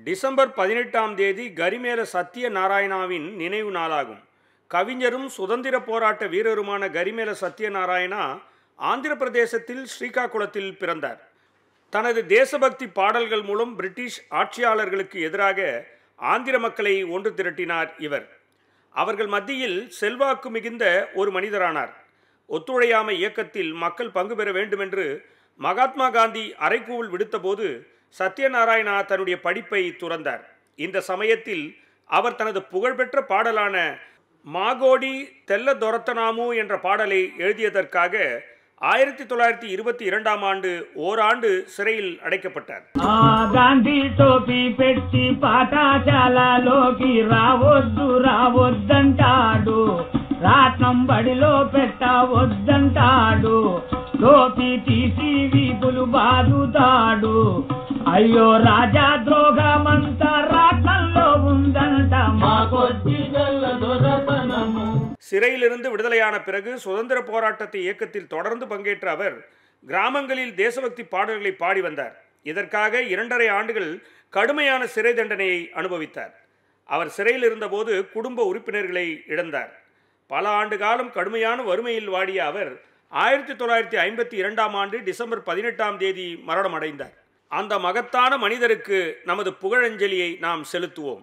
December பதினெட்டாம் தேதி கரிமேல சத்திய நாராயணாவின் நினைவு நாளாகும் கவிஞரும் சுதந்திர போராட்ட வீரருமான கரிமேல சத்யநாராயணா ஆந்திர பிரதேசத்தில் ஸ்ரீகாகுளத்தில் பிறந்தார் தனது தேசபக்தி பாடல்கள் மூலம் பிரிட்டிஷ் ஆட்சியாளர்களுக்கு எதிராக ஆந்திர மக்களை ஒன்று திரட்டினார் இவர் அவர்கள் மத்தியில் செல்வாக்கு மிகுந்த ஒரு மனிதரானார் ஒத்துழையாமை இயக்கத்தில் மக்கள் பங்கு பெற வேண்டுமென்று மகாத்மா காந்தி அறைகூவல் விடுத்தபோது சத்யநாராயணா தன்னுடைய படிப்பை துறந்தார் இந்த சமயத்தில் அவர் தனது புகழ்பெற்ற பாடலான மாகோடி தெல்ல தொரத்தனாமு என்ற பாடலை எழுதியதற்காக ஆயிரத்தி தொள்ளாயிரத்தி இருபத்தி இரண்டாம் ஆண்டு ஓராண்டு சிறையில் அடைக்கப்பட்டார் ఆ గాంధీ టోపీ పెట్టి పాఠశాలలోకి రావద్దు రావద్దంటాడు రాట్నం బడిలో పెట్టవద్దంటాడు టోపీ తీసి వీపులు బాదుతాడు అయ్యో రాజా ద్రోహమంతా రాట్నంలో ఉందంట మాకొచ్చి దొరతనము சிறையிலிருந்து விடுதலையான பிறகு சுதந்திர போராட்டத்தை இயக்கத்தில் தொடர்ந்து பங்கேற்ற அவர் கிராமங்களில் தேசபக்தி பாடல்களை பாடி வந்தார் இதற்காக இரண்டரை ஆண்டுகள் கடுமையான சிறை தண்டனையை அனுபவித்தார் அவர் சிறையில் இருந்தபோது குடும்ப உறுப்பினர்களை இழந்தார் பல ஆண்டு காலம் கடுமையான வறுமையில் வாடிய அவர் ஆயிரத்தி தொள்ளாயிரத்தி ஐம்பத்தி இரண்டாம் ஆண்டு டிசம்பர் பதினெட்டாம் தேதி மரணம் அடைந்தார் அந்த மகத்தான மனிதருக்கு நமது புகழஞ்சலியை நாம் செலுத்துவோம்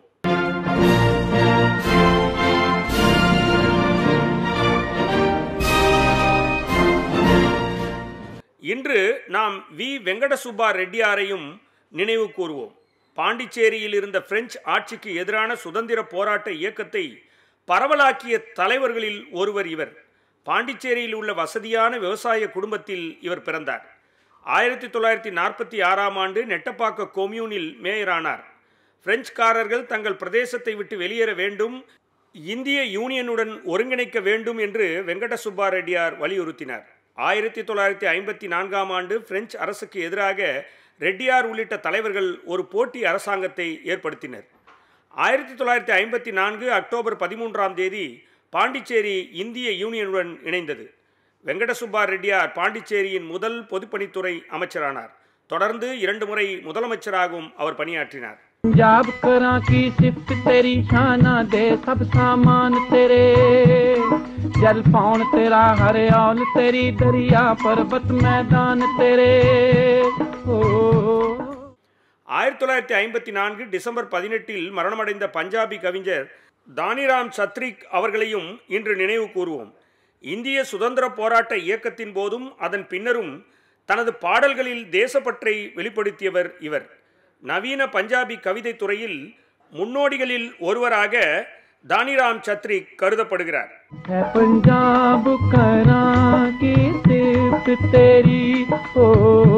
இன்று நாம் வி வெங்கடசுப்பா ரெட்டியாரையும் நினைவு கூறுவோம் பாண்டிச்சேரியில் இருந்த பிரெஞ்சு ஆட்சிக்கு எதிரான சுதந்திர போராட்ட இயக்கத்தை பரவலாக்கிய தலைவர்களில் ஒருவர் இவர் பாண்டிச்சேரியில் உள்ள வசதியான விவசாய குடும்பத்தில் இவர் பிறந்தார் ஆயிரத்தி தொள்ளாயிரத்தி நாற்பத்தி ஆறாம் ஆண்டு நெட்டப்பாக்க கொம்யூனில் மேயரானார் பிரெஞ்சுக்காரர்கள் தங்கள் பிரதேசத்தை விட்டு வெளியேற வேண்டும் இந்திய யூனியனுடன் ஒருங்கிணைக்க வேண்டும் என்று வெங்கட சுப்பா ரெட்டியார் வலியுறுத்தினார் ஆயிரத்தி தொள்ளாயிரத்தி ஐம்பத்தி நான்காம் ஆண்டு பிரெஞ்சு அரசுக்கு எதிராக ரெட்டியார் உள்ளிட்ட தலைவர்கள் ஒரு போட்டி அரசாங்கத்தை ஏற்படுத்தினர் ஆயிரத்தி தொள்ளாயிரத்தி ஐம்பத்தி நான்கு அக்டோபர் பதிமூன்றாம் தேதி பாண்டிச்சேரி இந்திய யூனியனுடன் இணைந்தது வெங்கடசுப்பா ரெட்டியார் பாண்டிச்சேரியின் முதல் பொதுப்பணித்துறை அமைச்சரானார் தொடர்ந்து இரண்டு முறை முதலமைச்சராகவும் அவர் பணியாற்றினார் पंजाब करा की सिफत तेरी शाना दे सब सामान तेरे जल पौन तेरा हरियाल तेरी दरिया पर्वत मैदान तेरे ओ ஆயிரத்தி தொள்ளாயிரத்தி ஐம்பத்தி நான்கு டிசம்பர் பதினெட்டில் மரணமடைந்த பஞ்சாபி கவிஞர் தானிராம் சத்ரிக் அவர்களையும் இன்று நினைவு கூறுவோம் இந்திய சுதந்திர போராட்ட இயக்கத்தின் போதும் அதன் பின்னரும் தனது பாடல்களில் தேசப்பற்றை வெளிப்படுத்தியவர் இவர் நவீன பஞ்சாபி கவிதை துறையில் முன்னோடிகளில் ஒருவராக தானிராம் சத்ரிக் கருதப்படுகிறார் है पंजाब करा की सिफत तेरी ओ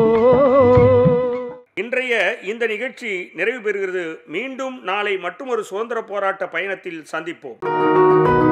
இன்றைய இந்த நிகழ்ச்சி நிறைவு பெறுகிறது மீண்டும் நாளை மற்றொரு சுதந்திர போராட்ட பயணத்தில் சந்திப்போம்